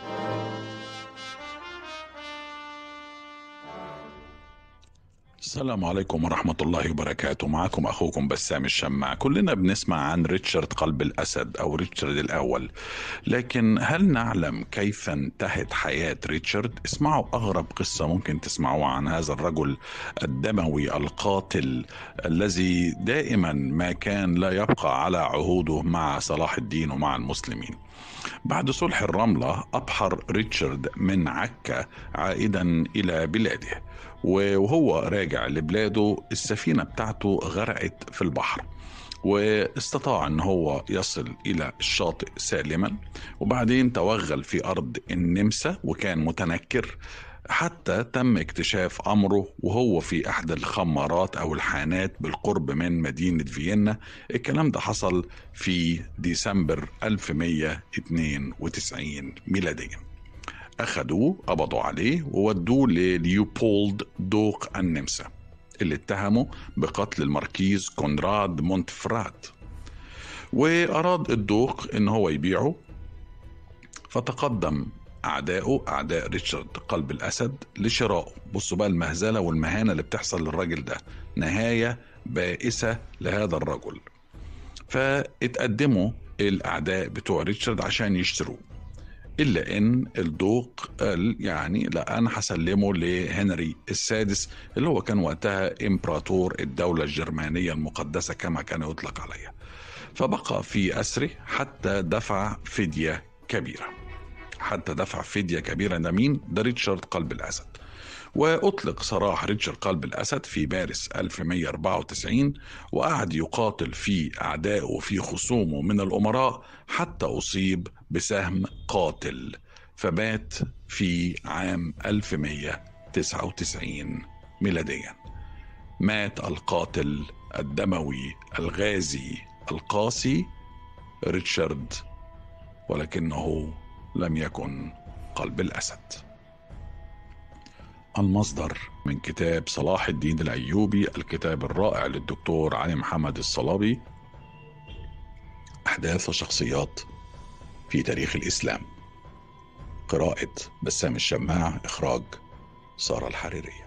السلام عليكم ورحمة الله وبركاته معكم أخوكم بسام الشماع كلنا بنسمع عن ريتشارد قلب الأسد أو ريتشارد الأول لكن هل نعلم كيف انتهت حياة ريتشارد؟ اسمعوا أغرب قصة ممكن تسمعوها عن هذا الرجل الدموي القاتل الذي دائما ما كان لا يبقى على عهوده مع صلاح الدين ومع المسلمين بعد صلح الرملة أبحر ريتشارد من عكا عائدا إلى بلاده وهو راجع لبلاده السفينة بتاعته غرقت في البحر واستطاع ان هو يصل الى الشاطئ سالما وبعدين توغل في ارض النمسا وكان متنكر حتى تم اكتشاف امره وهو في احدى الخمارات او الحانات بالقرب من مدينه فيينا الكلام ده حصل في ديسمبر 1192 ميلاديا أخدوه قبضوا عليه وودوه لليوبولد دوق النمسا اللي اتهموا بقتل الماركيز كونراد مونتفرات وأراد الدوق إن هو يبيعه فتقدم أعدائه أعداء ريتشارد قلب الأسد لشرائه بصوا بقى المهزلة والمهانة اللي بتحصل للراجل ده نهاية بائسة لهذا الرجل فاتقدموا الأعداء بتوع ريتشارد عشان يشتروه الا ان الدوق قال يعني لا انا هسلمه لهنري السادس اللي هو كان وقتها امبراطور الدوله الجرمانيه المقدسه كما كان يطلق عليها فبقى في اسره حتى دفع فديه كبيره حتى دفع فديه كبيره ده مين؟ ده ريتشارد قلب الاسد وأطلق سراح ريتشارد قلب الأسد في مارس 1194 وقعد يقاتل في أعدائه وفي خصومه من الأمراء حتى أصيب بسهم قاتل فمات في عام 1199 ميلاديا مات القاتل الدموي الغازي القاسي ريتشارد ولكنه لم يكن قلب الأسد المصدر من كتاب صلاح الدين الأيوبي الكتاب الرائع للدكتور علي محمد الصلابي أحداث وشخصيات في تاريخ الإسلام قراءة بسام الشماع إخراج سارة الحريرية